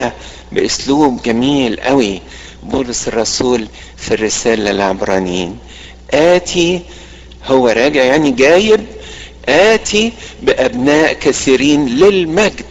باسلوب جميل قوي بولس الرسول في الرسالة للعبرانيين آتي هو راجع يعني جايب آتي بأبناء كثيرين للمجد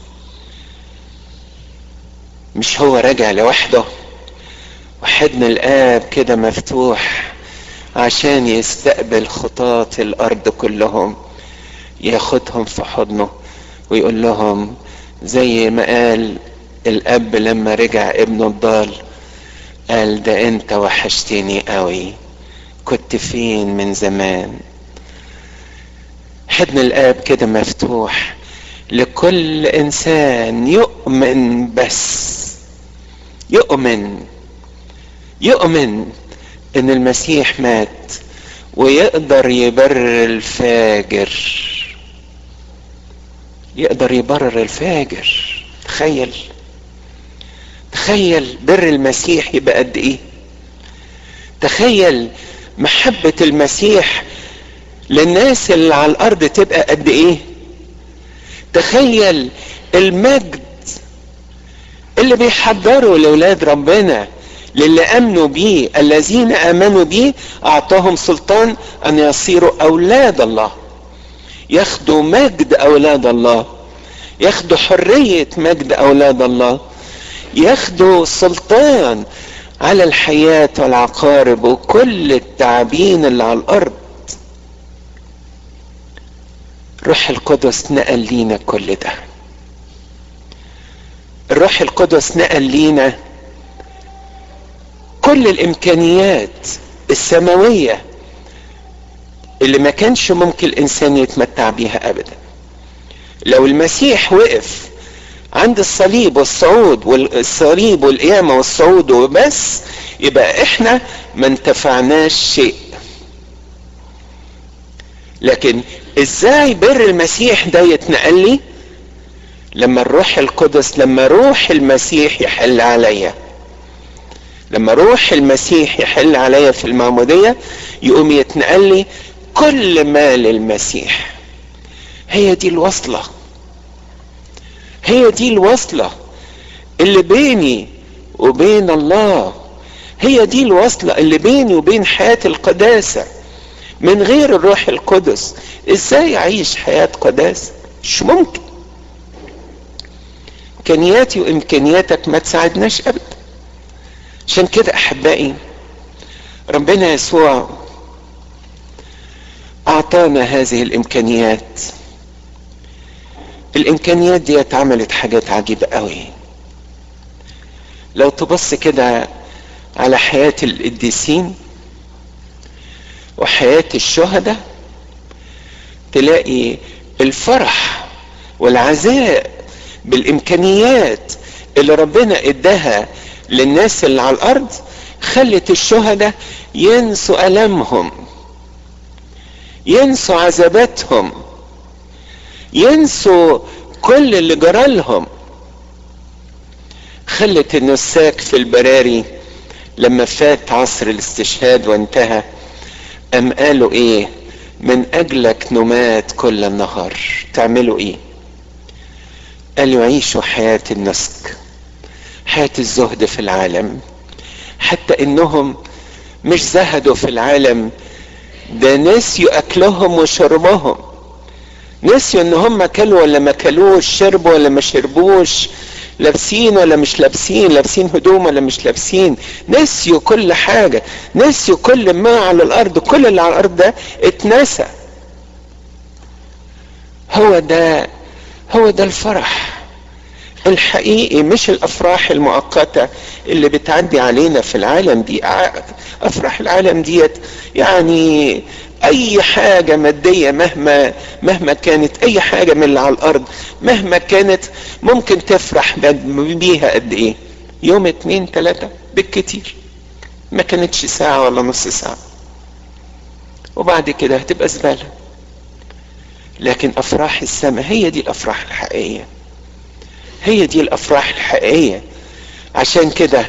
مش هو راجع لوحده وحضن الآب كده مفتوح عشان يستقبل خطاة الأرض كلهم ياخدهم في حضنه ويقول لهم زي ما قال الأب لما رجع ابنه الضال قال ده انت وحشتني قوي كنت فين من زمان حضن الآب كده مفتوح لكل إنسان يؤمن بس يؤمن يؤمن إن المسيح مات ويقدر يبرر الفاجر يقدر يبرر الفاجر تخيل تخيل بر المسيح يبقى قد ايه تخيل محبة المسيح للناس اللي على الارض تبقى قد ايه تخيل المجد اللي بيحضروا لاولاد ربنا للي امنوا بيه الذين امنوا بيه اعطاهم سلطان ان يصيروا اولاد الله ياخدوا مجد اولاد الله ياخدوا حرية مجد اولاد الله ياخدوا سلطان على الحياة والعقارب وكل التعابين اللي على الارض الروح القدس نقل لينا كل ده الروح القدس نقل لينا كل الامكانيات السماوية اللي ما كانش ممكن الانسان يتمتع بيها ابدا لو المسيح وقف عند الصليب والصعود والصليب والقيامة والصعود وبس يبقى احنا ما انتفعناش شيء لكن ازاي بر المسيح ده يتنقل لي لما الروح القدس لما روح المسيح يحل عليا لما روح المسيح يحل عليا في المعمودية يقوم يتنقل لي كل ما للمسيح هي دي الوصلة هي دي الوصلة اللي بيني وبين الله هي دي الوصلة اللي بيني وبين حياة القداسة من غير الروح القدس ازاي اعيش حياة قداسة مش ممكن امكانياتي وامكانياتك ما تساعدناش ابدا عشان كده احبائي ربنا يسوع اعطانا هذه الامكانيات الامكانيات دي اتعملت حاجات عجيبة قوي لو تبص كده على حياة القديسين وحياة الشهداء تلاقي الفرح والعزاء بالامكانيات اللي ربنا اداها للناس اللي على الارض خلت الشهداء ينسوا المهم ينسوا عذاباتهم ينسوا كل اللي جرالهم خلت النساك في البراري لما فات عصر الاستشهاد وانتهى ام قالوا ايه من اجلك نمات كل النهار تعملوا ايه قالوا عيشوا حياة النسك حياة الزهد في العالم حتى انهم مش زهدوا في العالم ده نسيوا اكلهم وشربهم نسيوا ان هم كلوا ولا ما كلوش شربوا ولا ما شربوش لابسين ولا مش لابسين لابسين هدوم ولا مش لابسين نسيوا كل حاجة نسيوا كل ما على الارض كل اللي على الارض ده اتنسى هو ده هو ده الفرح الحقيقي مش الافراح المؤقتة اللي بتعدي علينا في العالم دي افراح العالم ديت يعني اي حاجة مادية مهما مهما كانت اي حاجة من اللي على الارض مهما كانت ممكن تفرح بيها قد ايه يوم اتنين تلاتة بالكتير ما كانتش ساعة ولا نص ساعة وبعد كده هتبقى زبالة لكن افراح السماء هي دي الافراح الحقيقية هي دي الافراح الحقيقية عشان كده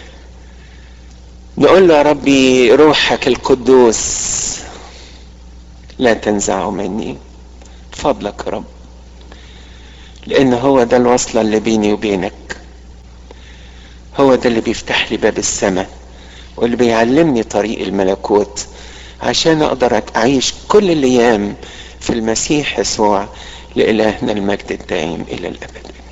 نقول له يا ربي روحك القدوس لا تنزعه مني فضلك يا رب لان هو ده الوصلة اللي بيني وبينك هو ده اللي بيفتح لي باب السماء واللي بيعلمني طريق الملكوت عشان اقدر اعيش كل الايام في المسيح يسوع لالهنا المجد الدائم الى الابد